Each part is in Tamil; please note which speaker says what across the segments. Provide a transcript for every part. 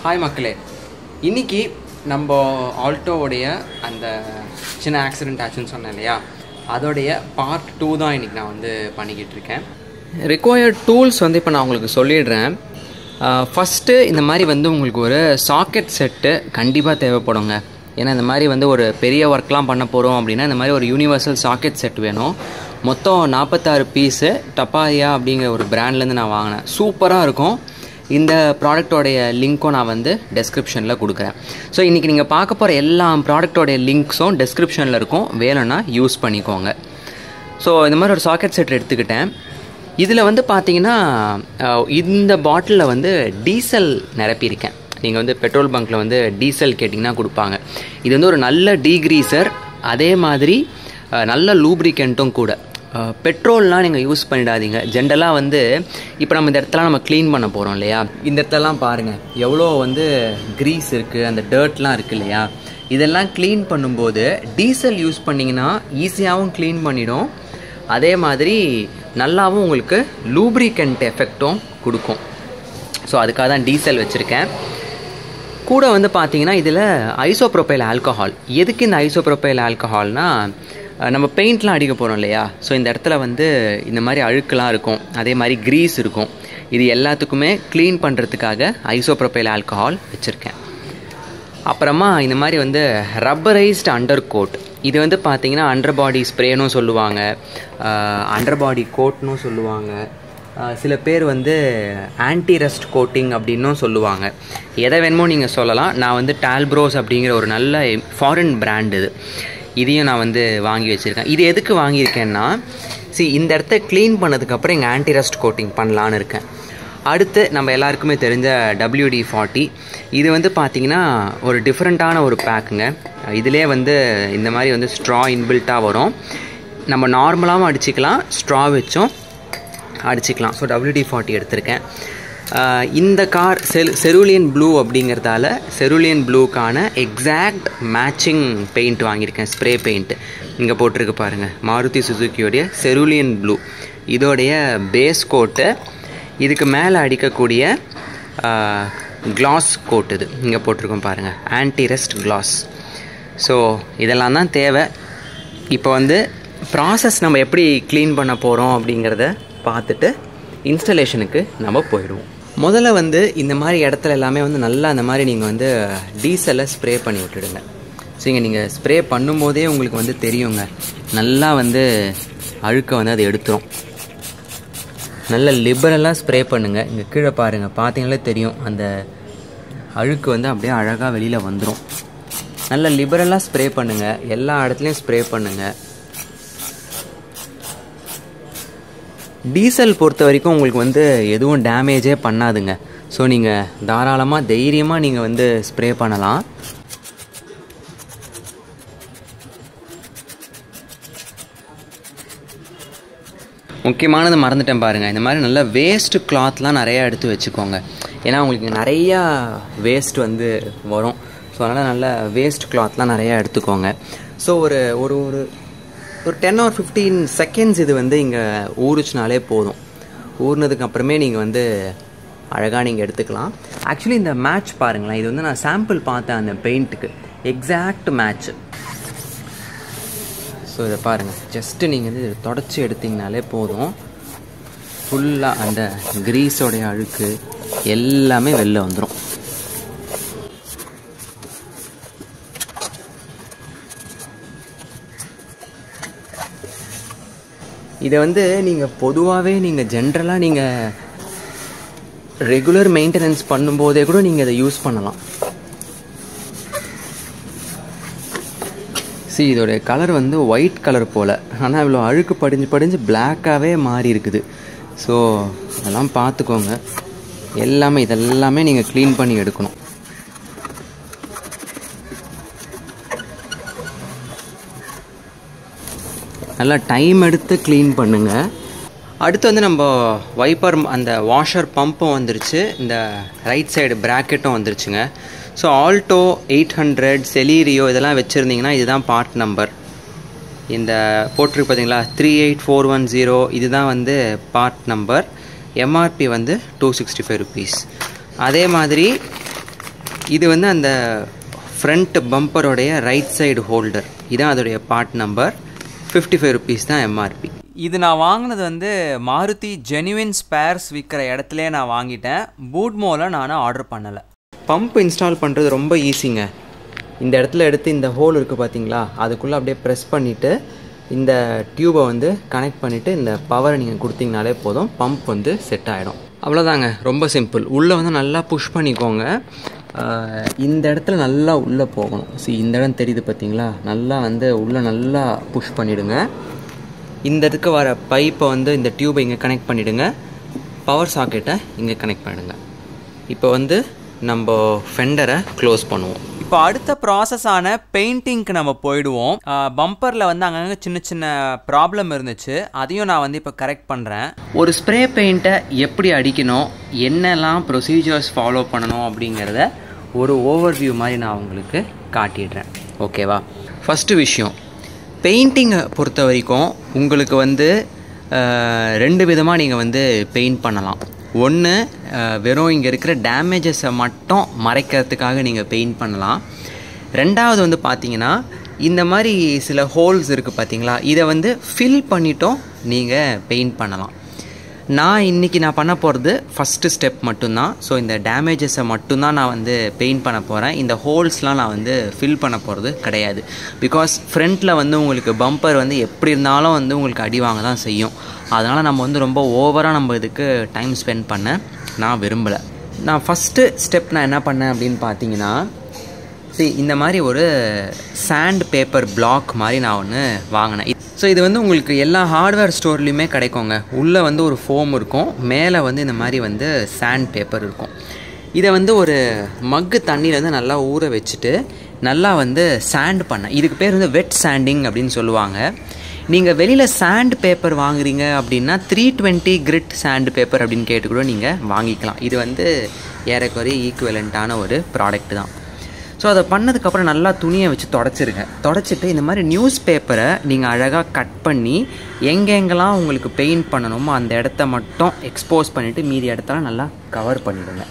Speaker 1: ஹாய் மக்களே இன்னைக்கு நம்ம ஆல்டோவுடைய அந்த சின்ன ஆக்சிடென்ட் ஆச்சுன்னு சொன்னேன் இல்லையா அதோடைய பார்ட் டூ தான் இன்னைக்கு நான் வந்து பண்ணிக்கிட்டு இருக்கேன் ரிக்வயர்ட் டூல்ஸ் வந்து இப்போ நான் உங்களுக்கு சொல்லிடுறேன் ஃபஸ்ட்டு இந்த மாதிரி வந்து உங்களுக்கு ஒரு சாக்கெட் செட்டு கண்டிப்பாக தேவைப்படுங்க ஏன்னா இந்த மாதிரி வந்து ஒரு பெரிய ஒர்க்லாம் பண்ண போகிறோம் அப்படின்னா இந்த மாதிரி ஒரு யூனிவர்சல் சாக்கெட் செட் வேணும் மொத்தம் நாற்பத்தாறு பீஸு டப்பாரியா அப்படிங்கிற ஒரு பிராண்ட்லேருந்து நான் வாங்கினேன் சூப்பராக இருக்கும் இந்த ப்ராடக்டோடைய லிங்க்கும் நான் வந்து டெஸ்கிரிப்ஷனில் கொடுக்குறேன் ஸோ இன்றைக்கி நீங்கள் பார்க்க போகிற எல்லா ப்ராடக்டோடைய லிங்க்ஸும் டெஸ்கிரிப்ஷனில் இருக்கும் வேணும்னா யூஸ் பண்ணிக்கோங்க ஸோ இந்த மாதிரி ஒரு சாக்கெட் செட் எடுத்துக்கிட்டேன் இதில் வந்து பார்த்தீங்கன்னா அஹ், இந்த பாட்டிலில் வந்து டீசல் நிரப்பியிருக்கேன் நீங்கள் வந்து பெட்ரோல் பங்க்கில் வந்து டீசல் கேட்டிங்கன்னா கொடுப்பாங்க இது வந்து ஒரு நல்ல டீக்ரீசர் அதே மாதிரி அஹ், நல்ல லூப்ரிகண்ட்டும் கூட பெட்ரோல்லாம் நீங்கள் யூஸ் பண்ணிடாதீங்க ஜென்ரலாக வந்து இப்போ நம்ம இந்த இடத்துல நம்ம க்ளீன் பண்ண போகிறோம் இல்லையா இந்த இடத்துலலாம் பாருங்கள் எவ்வளோ வந்து க்ரீஸ் இருக்குது அந்த டர்ட்லாம் இருக்குது இல்லையா இதெல்லாம் க்ளீன் பண்ணும்போது டீசல் யூஸ் பண்ணிங்கன்னா ஈஸியாகவும் க்ளீன் பண்ணிடும் அதே மாதிரி நல்லாவும் உங்களுக்கு லூப்ரிகண்ட் எஃபெக்டும் கொடுக்கும் ஸோ அதுக்காக தான் டீசல் வச்சுருக்கேன் கூட வந்து பார்த்தீங்கன்னா இதில் ஐசோப்ரோபைல் ஆல்கஹால் எதுக்கு இந்த ஐசோப்ரோபைல் ஆல்கஹால்னா அஹ், நம்ம பெயிண்ட்லாம் அடிக்க போகிறோம் இல்லையா ஸோ இந்த இடத்துல வந்து இந்த மாதிரி அழுக்கெலாம் இருக்கும் அதே மாதிரி க்ரீஸ் இருக்கும் இது எல்லாத்துக்குமே க்ளீன் பண்ணுறதுக்காக ஐசோப்ரோபைல் ஆல்கஹால் வச்சுருக்கேன் அப்புறமா இந்த மாதிரி வந்து ரப்பரைஸ்டு அண்டர் கோட் இது வந்து பார்த்தீங்கன்னா அண்டர் பாடி ஸ்ப்ரேனும் சொல்லுவாங்க அண்டர் பாடி கோட்னும் சொல்லுவாங்க ஆஹ் சில பேர் வந்து ஆன்டி ரஸ்ட் கோட்டிங் அப்படின்னும் சொல்லுவாங்க எதை வேணுமோ நீங்கள் சொல்லலாம் நான் வந்து டால்ப்ரோஸ் அப்படிங்கிற ஒரு நல்ல ஃபாரின் பிராண்ட் இது இதையும் நான் வந்து வாங்கி வச்சுருக்கேன் இது எதுக்கு வாங்கியிருக்கேன்னா see இந்த இடத்த க்ளீன் பண்ணதுக்கப்புறம் இங்கே ஆன்டி ரஸ்ட் கோட்டிங் பண்ணலான்னு இருக்கேன் அடுத்து நம்ம எல்லாருக்குமே தெரிஞ்ச WD ஃபார்ட்டி இது வந்து பார்த்தீங்கன்னா ஒரு டிஃப்ரெண்ட்டான ஒரு பேக்குங்க இதிலே வந்து இந்த மாதிரி வந்து ஸ்ட்ரா இன்பில்ட்டாக வரும் நம்ம நார்மலாகவும் அடிச்சுக்கலாம் ஸ்ட்ரா வச்சும் அடிச்சுக்கலாம் ஸோ WD ஃபார்ட்டி எடுத்திருக்கேன் ஆஹ் இந்த கார் செல் செருலியன் ப்ளூ அப்படிங்கிறதால செருலியன் ப்ளூக்கான எக்ஸாக்ட் மேட்சிங் பெயிண்ட் வாங்கியிருக்கேன் ஸ்ப்ரே பெயிண்ட் இங்கே போட்டிருக்கு பாருங்கள் மாருதி சுசுக்கியோடைய செருலியன் ப்ளூ இதோடைய பேஸ் கோட்டு இதுக்கு மேலே அடிக்கக்கூடிய கிளாஸ் கோட் இது இங்கே போட்டிருக்கோம் பாருங்கள் ஆன்டி ரெஸ்ட் கிளாஸ் ஸோ இதெல்லாம் தான் தேவை இப்போ வந்து ப்ராசஸ் நம்ம எப்படி க்ளீன் பண்ண போகிறோம் அப்படிங்கிறத பார்த்துட்டு இன்ஸ்டலேஷனுக்கு நம்ம போயிடுவோம் முதல்ல வந்து இந்த மாதிரி இடத்துல எல்லாமே வந்து நல்லா அந்த மாதிரி நீங்கள் வந்து டீசலை ஸ்ப்ரே பண்ணி விட்டுடுங்க ஸோ இங்கே நீங்கள் ஸ்ப்ரே பண்ணும்போதே உங்களுக்கு வந்து தெரியுங்க நல்லா வந்து அழுக்க வந்து அது எடுத்துரும் நல்ல லிபரலாக ஸ்ப்ரே பண்ணுங்கள் இங்கே கீழே பாருங்கள் பார்த்தீங்களே தெரியும் அந்த அழுக்கு வந்து அப்படியே அழகாக வெளியில் வந்துடும் நல்ல லிபரலாக ஸ்ப்ரே பண்ணுங்கள் எல்லா இடத்துலையும் ஸ்ப்ரே பண்ணுங்கள் டீசல் பொறுத்த வரைக்கும் உங்களுக்கு வந்து எதுவும் டேமேஜே பண்ணாதுங்க ஸோ நீங்கள் தாராளமாக தைரியமாக நீங்கள் வந்து ஸ்ப்ரே பண்ணலாம் முக்கியமானது மறந்துட்டேன் பாருங்கள் இந்த மாதிரி நல்ல வேஸ்ட் கிளாத்லாம் நிறையா எடுத்து வச்சுக்கோங்க ஏன்னா உங்களுக்கு நிறையா வேஸ்ட் வந்து வரும் ஸோ அதனால் நல்ல வேஸ்ட் கிளாத்லாம் நிறையா எடுத்துக்கோங்க ஸோ ஒரு ஒரு ஒரு ஒரு டென் ஆர் ஃபிஃப்டீன் செகண்ட்ஸ் இது வந்து இங்கே ஊறுச்சுனாலே போதும் ஊறினதுக்கு அப்புறமே நீங்கள் வந்து அழகாக நீங்கள் எடுத்துக்கலாம் ஆக்சுவலி இந்த மேட்ச் பாருங்களேன் இது வந்து நான் சாம்பிள் பார்த்தேன் அந்த பெயிண்ட்டுக்கு எக்ஸாக்ட் மேட்ச் ஸோ இதை பாருங்கள் ஜஸ்ட்டு நீங்கள் வந்து இதை தொடச்சி எடுத்தீங்கனாலே போதும் ஃபுல்லாக அந்த கிரீஸோடைய அழுக்கு எல்லாமே வெளில வந்துடும் இதை வந்து நீங்கள் பொதுவாகவே நீங்கள் ஜென்ரலாக நீங்கள் ரெகுலர் மெயின்டெனன்ஸ் பண்ணும்போதே கூட நீங்கள் இதை யூஸ் பண்ணலாம் see இதோடைய கலர் வந்து ஒயிட் கலர் போல் ஆனால் இவ்வளோ அழுக்கு படிஞ்சு படிஞ்சு பிளாக்காகவே மாறி இருக்குது ஸோ அதெல்லாம் பார்த்துக்கோங்க எல்லாமே இதெல்லாமே நீங்கள் க்ளீன் பண்ணி எடுக்கணும் நல்லா டைம் எடுத்து க்ளீன் பண்ணுங்க அடுத்து வந்து நம்ம வைப்பர் அந்த வாஷர் பம்பும் வந்துருச்சு இந்த ரைட் சைடு ப்ராக்கெட்டும் வந்துருச்சுங்க so Alto eight hundred Celerio இதெல்லாம் வச்சுருந்தீங்கன்னா இதுதான் பார்ட் நம்பர் இந்த போட்டிருக்கு பார்த்தீங்களா three eight four one zero இதுதான் வந்து பார்ட் நம்பர் எம்ஆர்பி வந்து டூ சிக்ஸ்டி ஃபைவ் ருபீஸ் அதே மாதிரி இது வந்து அந்த ஃப்ரண்ட் பம்பரோடைய ரைட் சைடு ஹோல்டர் இதான் அதோடைய part number fifty five rupees தான் எம்ஆர்பி இது நான் வாங்கினது வந்து மாருதி ஜெனுவின் ஸ்பேர்ஸ் விற்கிற இடத்துலே நான் வாங்கிட்டேன் பூட்மோவில் நான் ஆர்டர் பண்ணலை பம்ப் இன்ஸ்டால் பண்ணுறது ரொம்ப ஈஸிங்க இந்த இடத்துல எடுத்து இந்த ஹோல் இருக்குது பார்த்தீங்களா அதுக்குள்ளே அப்படியே ப்ரெஸ் பண்ணிவிட்டு இந்த டியூபை வந்து கனெக்ட் பண்ணிவிட்டு இந்த பவரை நீங்கள் கொடுத்தீங்கனாலே போதும் பம்ப் வந்து செட் ஆகிடும் அவ்வளோதாங்க ரொம்ப சிம்பிள் உள்ளே வந்து நல்லா புஷ் பண்ணிக்கோங்க ஆஹ் இந்த இடத்துல நல்லா உள்ளே போகணும் see இந்த இடம் தெரியுது பார்த்தீங்களா நல்லா வந்து உள்ளே நல்லா புஷ் பண்ணிவிடுங்க இந்த இடத்துக்கு வர பைப்பை வந்து இந்த டியூபை இங்கே கனெக்ட் பண்ணிவிடுங்க பவர் சாக்கெட்டை இங்கே கனெக்ட் பண்ணிடுங்க இப்போ வந்து நம்ம ஃபெண்டரை க்ளோஸ் பண்ணுவோம் இப்போ அடுத்த ப்ராசஸான பெயிண்டிங்க்கு நம்ம போயிடுவோம் பம்பரில் வந்து அங்கங்கே சின்ன சின்ன ப்ராப்ளம் இருந்துச்சு அதையும் நான் வந்து இப்போ கரெக்ட் பண்ணுறேன் ஒரு ஸ்ப்ரே பெயிண்ட்டை எப்படி அடிக்கணும் என்னெல்லாம் ப்ரொசீஜர்ஸ் ஃபாலோ பண்ணணும் அப்படிங்கிறத ஒரு ஓவர்வியூ மாதிரி நான் உங்களுக்கு காட்டிடுறேன் ஓகேவா ஃபஸ்ட்டு விஷயம் பெயிண்டிங்கை பொறுத்த வரைக்கும் உங்களுக்கு வந்து அஹ், ரெண்டு விதமாக நீங்கள் வந்து பெயிண்ட் பண்ணலாம் ஒன்று வெறும் இங்கே இருக்கிற டேமேஜஸை மட்டும் மறைக்கிறதுக்காக நீங்கள் பெயிண்ட் பண்ணலாம் ரெண்டாவது வந்து பார்த்தீங்கன்னா இந்த மாதிரி சில ஹோல்ஸ் இருக்குது பார்த்தீங்களா இதை வந்து ஃபில் பண்ணிட்டும் நீங்கள் பெயிண்ட் பண்ணலாம் நான் இன்றைக்கி நான் பண்ண போகிறது ஃபஸ்ட்டு ஸ்டெப் மட்டும்தான் ஸோ இந்த டேமேஜஸை மட்டும்தான் நான் வந்து பெயிண்ட் பண்ண போகிறேன் இந்த ஹோல்ஸ்லாம் நான் வந்து ஃபில் பண்ண போகிறது கிடையாது பிகாஸ் ஃப்ரண்ட்டில் வந்து உங்களுக்கு பம்பர் வந்து எப்படி இருந்தாலும் வந்து உங்களுக்கு அடி வாங்க தான் செய்யும் அதனால் நம்ம வந்து ரொம்ப ஓவராக நம்ம இதுக்கு டைம் ஸ்பெண்ட் பண்ண நான் விரும்பலை நான் ஃபஸ்ட்டு ஸ்டெப் நான் என்ன பண்ணேன் அப்படின்னு பார்த்தீங்கன்னா see இந்த மாதிரி ஒரு சாண்ட் பேப்பர் பிளாக் மாதிரி நான் ஒன்று வாங்கினேன் ஸோ இது வந்து உங்களுக்கு எல்லா ஹார்ட்வேர் ஸ்டோர்லேயுமே கிடைக்குங்க உள்ளே வந்து ஒரு ஃபோம் இருக்கும் மேலே வந்து இந்த மாதிரி வந்து சாண்ட் பேப்பர் இருக்கும் இதை வந்து ஒரு மக்கு தண்ணியில் வந்து நல்லா ஊற வச்சுட்டு நல்லா வந்து சாண்ட் பண்ணேன் இதுக்கு பேர் வந்து வெட் சாண்டிங் அப்படின்னு சொல்லுவாங்க நீங்கள் வெளியில் சாண்ட் பேப்பர் வாங்குறீங்க அப்படின்னா three twenty grit sand paper அப்படின்னு கேட்டு கூட நீங்கள் வாங்கிக்கலாம் இது வந்து ஏறக்குறைய ஈக்குவலண்ட்டான ஒரு ப்ராடக்ட் தான் ஸோ அதை பண்ணதுக்கப்புறம் நல்லா துணியை வச்சு தொடச்சிருங்க தொடச்சிட்டு இந்த மாதிரி நியூஸ் பேப்பரை நீங்கள் அழகாக கட் பண்ணி எங்கெங்கெல்லாம் உங்களுக்கு பெயிண்ட் பண்ணணுமோ அந்த இடத்த மட்டும் எக்ஸ்போஸ் பண்ணிவிட்டு மீதி இடத்தெல்லாம் நல்லா கவர் பண்ணிவிடுங்க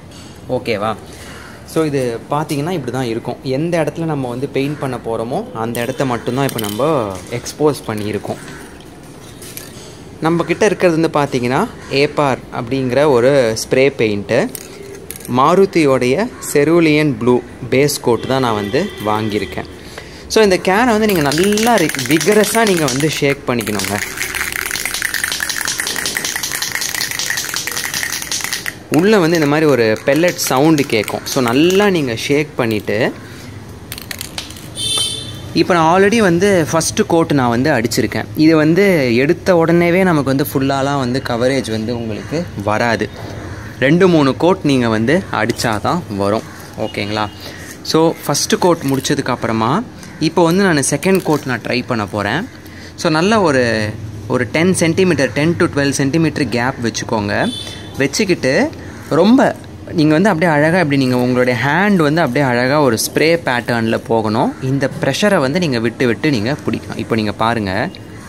Speaker 1: ஓகேவா ஸோ இது பார்த்தீங்கன்னா இப்படி தான் இருக்கும் எந்த இடத்துல நம்ம வந்து பெயிண்ட் பண்ண போகிறோமோ அந்த இடத்த மட்டும்தான் இப்போ நம்ம எக்ஸ்போஸ் பண்ணியிருக்கோம் நம்ம கிட்ட இருக்கிறது வந்து பார்த்தீங்கன்னா ஏபார் அப்படிங்கிற ஒரு ஸ்ப்ரே பெயிண்ட்டு மாருதியோடைய செருலியன் ப்ளூ பேஸ் கோட் தான் நான் வந்து வாங்கியிருக்கேன் ஸோ இந்த கேனை வந்து நீங்கள் நல்லா விகரஸாக நீங்கள் வந்து ஷேக் பண்ணிக்கணுங்க உள்ளே வந்து இந்த மாதிரி ஒரு பெல்லட் சவுண்டு கேட்கும் ஸோ நல்லா நீங்கள் ஷேக் பண்ணிவிட்டு இப்போ நான் ஆல்ரெடி வந்து ஃபஸ்ட்டு கோட் நான் வந்து அடிச்சிருக்கேன் இது வந்து எடுத்த உடனேவே நமக்கு வந்து ஃபுல்லாலாம் வந்து கவரேஜ் வந்து உங்களுக்கு வராது ரெண்டு மூணு கோட் நீங்கள் வந்து அடித்தாதான் வரும் ஓகேங்களா ஸோ ஃபஸ்ட்டு கோட் முடிச்சதுக்கப்புறமா இப்போ வந்து நான் செகண்ட் கோட் நான் ட்ரை பண்ண போகிறேன் ஸோ நல்ல ஒரு ஒரு ten centimetre ten to twelve centimetre gap வச்சுக்கோங்க வச்சுக்கிட்டு ரொம்ப நீங்கள் வந்து அப்படியே அழகாக இப்படி நீங்கள் உங்களுடைய ஹேண்ட் வந்து அப்படியே அழகாக ஒரு ஸ்ப்ரே பேட்டர்னில் போகணும் இந்த ப்ரெஷரை வந்து நீங்கள் விட்டு விட்டு நீங்கள் பிடிக்கணும் இப்போ நீங்கள் பாருங்கள்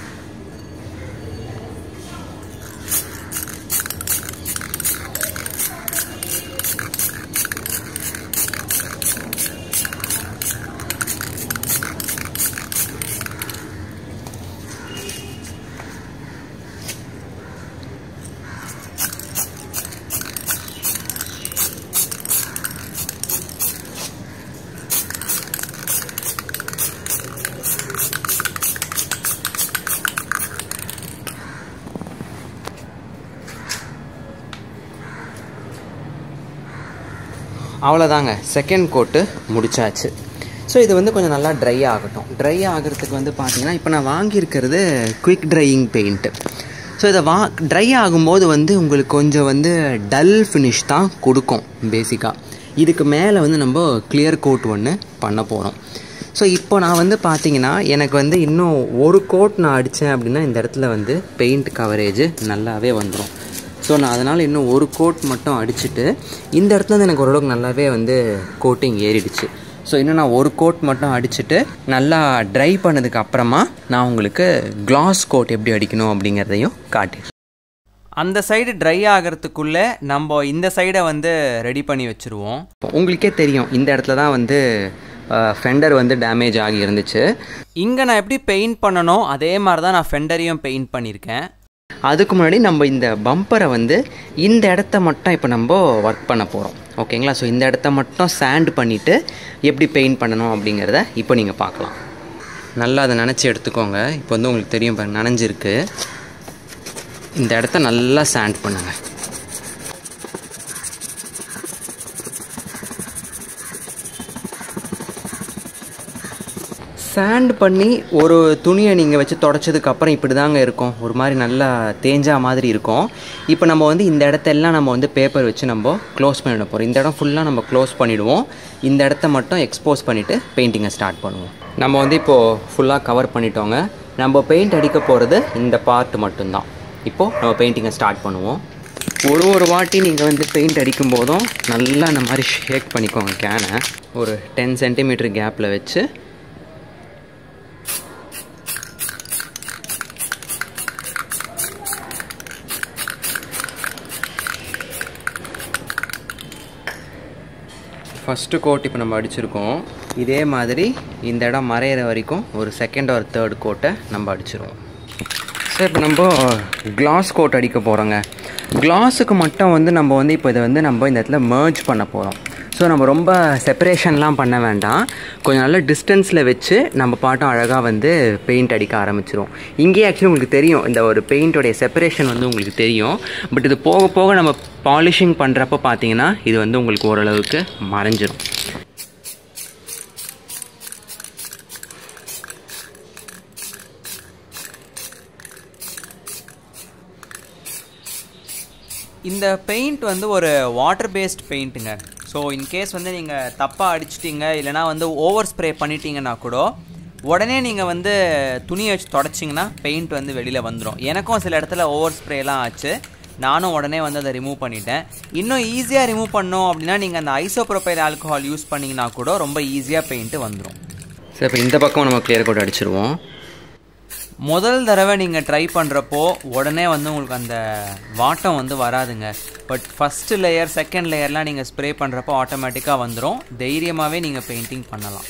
Speaker 1: அவ்வளோதாங்க செகண்ட் கோட்டு முடிச்சாச்சு ஸோ இது வந்து கொஞ்சம் நல்லா ட்ரை ஆகட்டும் ட்ரை ஆகிறதுக்கு வந்து பார்த்தீங்கன்னா இப்போ நான் வாங்கியிருக்கிறது குயிக் ட்ரையிங் பெயிண்ட்டு ஸோ இதை வா ட்ரை ஆகும்போது வந்து உங்களுக்கு கொஞ்சம் வந்து டல் ஃபினிஷ் தான் கொடுக்கும் பேசிக்காக இதுக்கு மேலே வந்து நம்ம கிளியர் கோட் ஒன்று பண்ண போகிறோம் ஸோ இப்போ நான் வந்து பார்த்தீங்கன்னா எனக்கு வந்து இன்னும் ஒரு கோட் நான் அடித்தேன் அப்படின்னா இந்த இடத்துல வந்து பெயிண்ட் கவரேஜ் நல்லாவே வந்துடும் ஸோ நான் அதனால் இன்னும் ஒரு கோட் மட்டும் அடிச்சுட்டு இந்த இடத்துல வந்து எனக்கு ஓரளவுக்கு நல்லாவே வந்து கோட்டிங் ஏறிடுச்சு ஸோ இன்னும் நான் ஒரு கோட் மட்டும் அடிச்சுட்டு நல்லா ட்ரை பண்ணதுக்கு அப்புறமா நான் உங்களுக்கு கிளாஸ் கோட் எப்படி அடிக்கணும் அப்படிங்கிறதையும் காட்டிடுறேன் அந்த சைடு ட்ரை ஆகிறதுக்குள்ளே நம்ம இந்த சைடை வந்து ரெடி பண்ணி வச்சுருவோம் உங்களுக்கே தெரியும் இந்த இடத்துல தான் வந்து ஃபெண்டர் வந்து டேமேஜ் ஆகி இருந்துச்சு இங்கே நான் எப்படி பெயிண்ட் பண்ணனோ அதே மாதிரி தான் நான் ஃபெண்டரையும் பெயிண்ட் பண்ணியிருக்கேன் அதுக்கு முன்னாடி நம்ம இந்த பம்பரை வந்து இந்த இடத்த மட்டும் இப்போ நம்ம ஒர்க் பண்ண போகிறோம் ஓகேங்களா ஸோ இந்த இடத்த மட்டும் சாண்ட் பண்ணிவிட்டு எப்படி பெயிண்ட் பண்ணணும் அப்படிங்கிறத இப்போ நீங்கள் பார்க்கலாம் நல்லா அதை நினச்சி எடுத்துக்கோங்க இப்போ வந்து உங்களுக்கு தெரியும் பாருங்க நனைஞ்சிருக்கு இந்த இடத்த நல்லா சாண்ட் பண்ணுங்கள் சாண்ட் பண்ணி ஒரு துணியை நீங்கள் வச்சு தொடச்சதுக்கப்புறம் இப்படி தாங்க இருக்கும் ஒரு மாதிரி நல்லா தேஞ்சா மாதிரி இருக்கும் இப்போ நம்ம வந்து இந்த இடத்தெல்லாம் நம்ம வந்து பேப்பர் வச்சு நம்ம க்ளோஸ் பண்ணிட போகிறோம் இந்த இடம் ஃபுல்லாக நம்ம க்ளோஸ் பண்ணிவிடுவோம் இந்த இடத்த மட்டும் எக்ஸ்போஸ் பண்ணிவிட்டு பெயிண்டிங்கை ஸ்டார்ட் பண்ணுவோம் நம்ம வந்து இப்போது ஃபுல்லாக கவர் பண்ணிட்டோங்க நம்ம பெயிண்ட் அடிக்க போகிறது இந்த பார்ட் மட்டும்தான் இப்போது நம்ம பெயிண்டிங்கை ஸ்டார்ட் பண்ணுவோம் ஒரு ஒரு வாட்டி நீங்கள் வந்து பெயிண்ட் அடிக்கும் போதும் நல்லா இந்த மாதிரி ஷேக் பண்ணிக்கோங்க கேனை ஒரு டென் சென்டிமீட்டர் கேப்பில் வச்சு ஃபஸ்ட்டு கோட் இப்போ நம்ம அடிச்சிருக்கோம் இதே மாதிரி இந்த இடம் மறையிற வரைக்கும் ஒரு செகண்ட் ஒரு தேர்ட் கோட்டை நம்ம அடிச்சிருவோம் சார் இப்போ நம்ம கிளாஸ் கோட் அடிக்க போகிறோங்க கிளாஸுக்கு மட்டும் வந்து நம்ம வந்து இப்போ இதை வந்து நம்ம இந்த இடத்துல merge பண்ண போகிறோம் ஸோ நம்ம ரொம்ப செப்பரேஷன்லாம் பண்ண வேண்டாம் கொஞ்சம் நல்ல டிஸ்டன்ஸில் வச்சு நம்ம பாட்டும் அழகாக வந்து பெயிண்ட் அடிக்க ஆரம்பிச்சிரும் இங்கேயே ஆக்சுவலி உங்களுக்கு தெரியும் இந்த ஒரு பெயிண்டோடைய செப்பரேஷன் வந்து உங்களுக்கு தெரியும் பட் இது போக போக நம்ம பாலிஷிங் பண்ணுறப்ப பார்த்தீங்கன்னா இது வந்து உங்களுக்கு ஓரளவுக்கு மறைஞ்சிரும் இந்த பெயிண்ட் வந்து ஒரு வாட்டர் பேஸ்ட் பெயிண்ட்டுங்க ஸோ இன்கேஸ் வந்து நீங்கள் தப்பாக அடிச்சிட்டிங்க இல்லைனா வந்து ஓவர் ஸ்ப்ரே பண்ணிட்டீங்கன்னா கூட உடனே நீங்கள் வந்து துணியை வச்சு தொடச்சிங்கன்னா பெயிண்ட் வந்து வெளியில் வந்துடும் எனக்கும் சில இடத்துல ஓவர் ஸ்ப்ரேலாம் ஆச்சு நானும் உடனே வந்து அதை ரிமூவ் பண்ணிட்டேன் இன்னும் ஈஸியாக ரிமூவ் பண்ணோம் அப்படின்னா நீங்கள் அந்த ஐசோப்ரோபைல் ஆல்கஹால் யூஸ் பண்ணிங்கன்னா கூட ரொம்ப ஈஸியாக பெயிண்ட்டு வந்துடும் சரி இப்போ இந்த பக்கம் நம்ம கிளியர் கோட் அடிச்சிருவோம் முதல் தடவை நீங்கள் ட்ரை பண்ணுறப்போ உடனே வந்து உங்களுக்கு அந்த வாட்டம் வந்து வராதுங்க பட் ஃபஸ்ட்டு லேயர் செகண்ட் லேயர்லாம் நீங்கள் ஸ்ப்ரே பண்ணுறப்போ ஆட்டோமேட்டிக்காக வந்துடும் தைரியமாகவே நீங்கள் பெயிண்டிங் பண்ணலாம்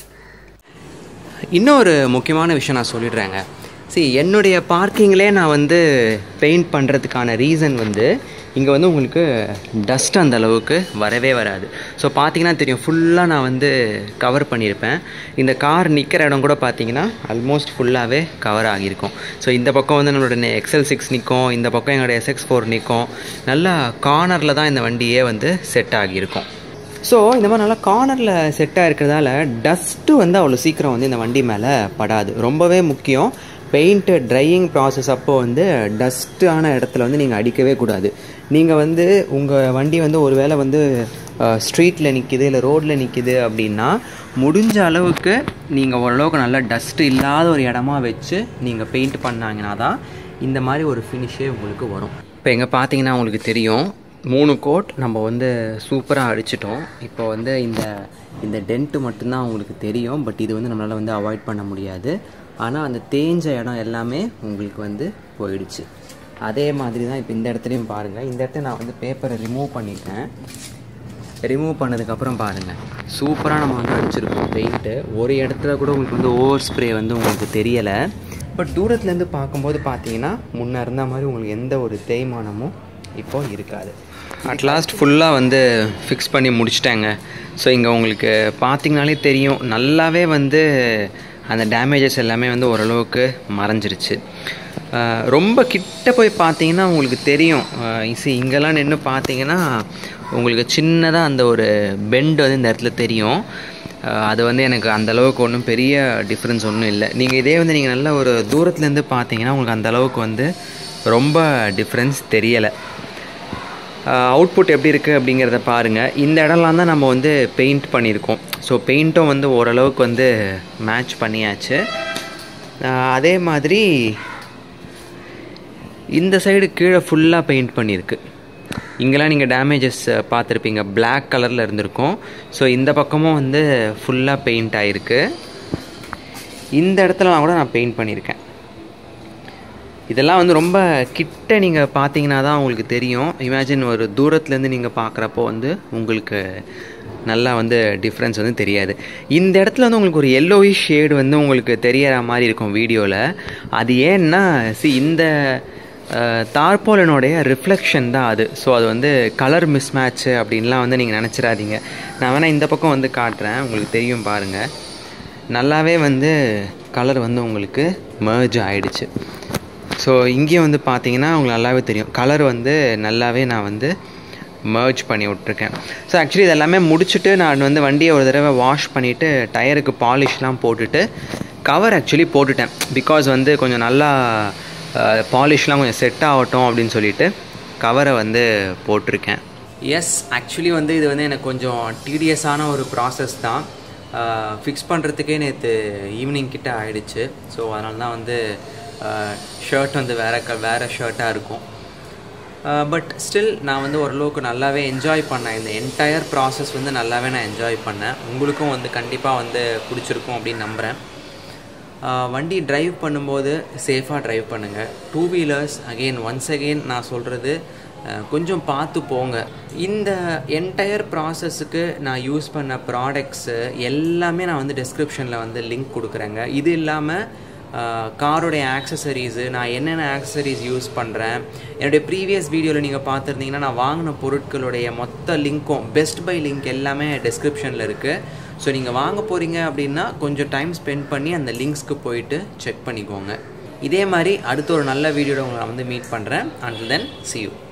Speaker 1: இன்னொரு முக்கியமான விஷயம் நான் சொல்லிடுறேங்க சரி என்னுடைய பார்க்கிங்லேயே நான் வந்து பெயிண்ட் பண்ணுறதுக்கான ரீசன் வந்து இங்கே வந்து உங்களுக்கு டஸ்ட் அந்த அளவுக்கு வரவே வராது ஸோ பார்த்தீங்கன்னா தெரியும் ஃபுல்லாக நான் வந்து கவர் பண்ணியிருப்பேன் இந்த கார் நிற்கிற இடம் கூட பார்த்தீங்கன்னா ஆல்மோஸ்ட் ஃபுல்லாகவே கவர் ஆகியிருக்கும் ஸோ இந்த பக்கம் வந்து நம்மளோட எக்ஸல் சிக்ஸ் நிற்கும் இந்த பக்கம் எங்களோட எஸ்எக்ஸ் ஃபோர் நிற்கும் நல்லா கார்னரில் தான் இந்த வண்டியே வந்து செட் ஆகியிருக்கும் ஸோ இந்த மாதிரி நல்லா கார்னரில் செட்டாக இருக்கிறதால டஸ்ட்டு வந்து அவ்வளோ சீக்கிரம் வந்து இந்த வண்டி மேலே படாது ரொம்பவே முக்கியம் பெயிண்ட்டு ட்ரையிங் ப்ராசஸ் அப்போ வந்து டஸ்ட்டான இடத்துல வந்து நீங்கள் அடிக்கவே கூடாது நீங்கள் வந்து உங்கள் வண்டி வந்து ஒரு வேளை வந்து ஸ்ட்ரீட்டில் நிற்கிது இல்லை ரோட்டில் நிற்கிது அப்படின்னா முடிஞ்ச அளவுக்கு நீங்கள் ஓரளவுக்கு நல்லா டஸ்ட்டு இல்லாத ஒரு இடமா வச்சு நீங்கள் பெயிண்ட் பண்ணாங்கன்னா தான் இந்த மாதிரி ஒரு ஃபினிஷே உங்களுக்கு வரும் இப்போ எங்கே பார்த்தீங்கன்னா உங்களுக்கு தெரியும் மூணு கோட் நம்ம வந்து சூப்பராக அடிச்சிட்டோம் இப்போ வந்து இந்த இந்த டென்ட்டு மட்டும்தான் உங்களுக்கு தெரியும் பட் இது வந்து நம்மளால் வந்து அவாய்ட் பண்ண முடியாது ஆனால் அந்த தேஞ்ச இடம் எல்லாமே உங்களுக்கு வந்து போயிடுச்சு அதே மாதிரி தான் இப்போ இந்த இடத்துலையும் பாருங்கள் இந்த இடத்துல நான் வந்து பேப்பரை ரிமூவ் பண்ணிட்டேன் ரிமூவ் பண்ணதுக்கப்புறம் பாருங்கள் சூப்பராக நம்ம வந்து அடிச்சிருக்கோம் பெயிண்ட்டு ஒரு இடத்துல கூட உங்களுக்கு வந்து ஓவர் ஸ்ப்ரே வந்து உங்களுக்கு தெரியலை பட் தூரத்துலேருந்து பார்க்கும்போது பார்த்தீங்கன்னா முன்னே இருந்த மாதிரி உங்களுக்கு எந்த ஒரு தேய்மானமும் இப்போ இருக்காது அட் லாஸ்ட் ஃபுல்லாக வந்து ஃபிக்ஸ் பண்ணி முடிச்சிட்டாங்க ஸோ இங்கே உங்களுக்கு பார்த்தீங்கனாலே தெரியும் நல்லாவே வந்து அந்த டேமேஜஸ் எல்லாமே வந்து ஓரளவுக்கு மறைஞ்சிருச்சு ஆஹ் ரொம்ப கிட்ட போய் பார்த்தீங்கன்னா உங்களுக்கு தெரியும் இசி இங்கெல்லாம் நின்று பார்த்தீங்கன்னா உங்களுக்கு சின்னதாக அந்த ஒரு பெண்ட் வந்து இந்த இடத்துல தெரியும் ஆஹ் அது வந்து எனக்கு அந்த அளவுக்கு ஒன்றும் பெரிய டிஃப்ரென்ஸ் ஒன்றும் இல்லை நீங்கள் இதே வந்து நீங்கள் நல்ல ஒரு தூரத்துலேருந்து பார்த்தீங்கன்னா உங்களுக்கு அந்த அளவுக்கு வந்து ரொம்ப டிஃப்ரென்ஸ் தெரியலை அவுட்புட் எப்படி இருக்குது அப்படிங்கிறத பாருங்கள் இந்த இடம்லாம் தான் நம்ம வந்து பெயிண்ட் பண்ணியிருக்கோம் ஸோ பெயிண்ட்டும் வந்து ஓரளவுக்கு வந்து மேட்ச் பண்ணியாச்சு ஆஹ் அதே மாதிரி இந்த சைடு கீழே ஃபுல்லாக பெயிண்ட் பண்ணியிருக்கு இங்கெல்லாம் நீங்கள் டேமேஜஸ் பார்த்துருப்பீங்க Black கலரில் இருந்திருக்கும் ஸோ இந்த பக்கமும் வந்து ஃபுல்லாக பெயிண்ட் ஆகிருக்கு இந்த இடத்துலலாம் கூட நான் பெயிண்ட் பண்ணியிருக்கேன் இதெல்லாம் வந்து ரொம்ப கிட்ட நீங்கள் பார்த்தீங்கன்னா தான் உங்களுக்கு தெரியும் இமேஜின் ஒரு தூரத்துலேருந்து நீங்கள் பார்க்குறப்போ வந்து உங்களுக்கு நல்லா வந்து டிஃப்ரென்ஸ் வந்து தெரியாது இந்த இடத்துல வந்து உங்களுக்கு ஒரு எல்லோயிஷ் ஷேடு வந்து உங்களுக்கு தெரியற மாதிரி இருக்கும் வீடியோவில் அது ஏன்னா சி இந்த தார்போலனுடைய ரிஃப்ளெக்ஷன் தான் அது ஸோ அது வந்து கலர் மிஸ் மேட்ச்சு அப்படின்லாம் வந்து நீங்கள் நினச்சிடாதீங்க நான் வேணால் இந்த பக்கம் வந்து காட்டுறேன் உங்களுக்கு தெரியும் பாருங்கள் நல்லாவே வந்து கலர் வந்து உங்களுக்கு merge ஆயிடுச்சு ஸோ இங்கேயும் வந்து பார்த்தீங்கன்னா உங்களுக்கு நல்லாவே தெரியும் கலர் வந்து நல்லாவே நான் வந்து merge பண்ணி விட்ருக்கேன் ஸோ ஆக்சுவலி இது எல்லாமே முடிச்சுட்டு நான் வந்து வண்டியை ஒரு தடவை வாஷ் பண்ணிவிட்டு டயருக்கு பாலிஷ்லாம் போட்டுட்டு கவர் ஆக்சுவலி போட்டுட்டேன் பிகாஸ் வந்து கொஞ்சம் நல்லா பாலிஷ்லாம் கொஞ்சம் செட் ஆகட்டும் அப்படின்னு சொல்லிட்டு கவரை வந்து போட்டிருக்கேன் எஸ் ஆக்சுவலி வந்து இது வந்து எனக்கு கொஞ்சம் டிடிஎஸான ஒரு ப்ராசஸ் தான் ஃபிக்ஸ் பண்ணுறதுக்கே நேற்று ஈவினிங் கிட்ட ஆயிடுச்சு ஸோ அதனால தான் வந்து ஷர்ட் வந்து வேற க வேறு ஷர்ட்டாக இருக்கும் பட் ஸ்டில் நான் வந்து ஓரளவுக்கு நல்லாவே என்ஜாய் பண்ணேன் இந்த என்டையர் ப்ராசஸ் வந்து நல்லாவே நான் என்ஜாய் பண்ணேன் உங்களுக்கும் வந்து கண்டிப்பாக வந்து பிடிச்சிருக்கும் அப்படின்னு நம்புகிறேன் ஆஹ் வண்டி டிரைவ் பண்ணும்போது சேஃபாக டிரைவ் பண்ணுங்கள் two wheelers again once again நான் சொல்கிறது கொஞ்சம் பார்த்து போங்க இந்த என்டையர் ப்ராசஸுக்கு நான் யூஸ் பண்ண ப்ராடக்ட்ஸு எல்லாமே நான் வந்து டிஸ்கிரிப்ஷனில் வந்து லிங்க் கொடுக்குறேங்க இது இல்லாமல் காரோடைய ஆக்சசரிஸு நான் என்னென்ன ஆக்சசரிஸ் யூஸ் பண்ணுறேன் என்னுடைய ப்ரீவியஸ் வீடியோவில் நீங்கள் பார்த்துருந்தீங்கன்னா நான் வாங்கின பொருட்களுடைய மொத்த லிங்க்கும் பெஸ்ட் பை லிங்க் எல்லாமே டிஸ்கிரிப்ஷனில் இருக்குது ஸோ நீங்கள் வாங்க போகிறீங்க அப்படின்னா கொஞ்சம் டைம் ஸ்பெண்ட் பண்ணி அந்த லிங்க்ஸ்க்கு போயிட்டு செக் பண்ணிக்கோங்க இதே மாதிரி அடுத்த ஒரு நல்ல வீடியோட உங்களை நான் வந்து மீட் பண்ணுறேன் அண்டில் தென் see you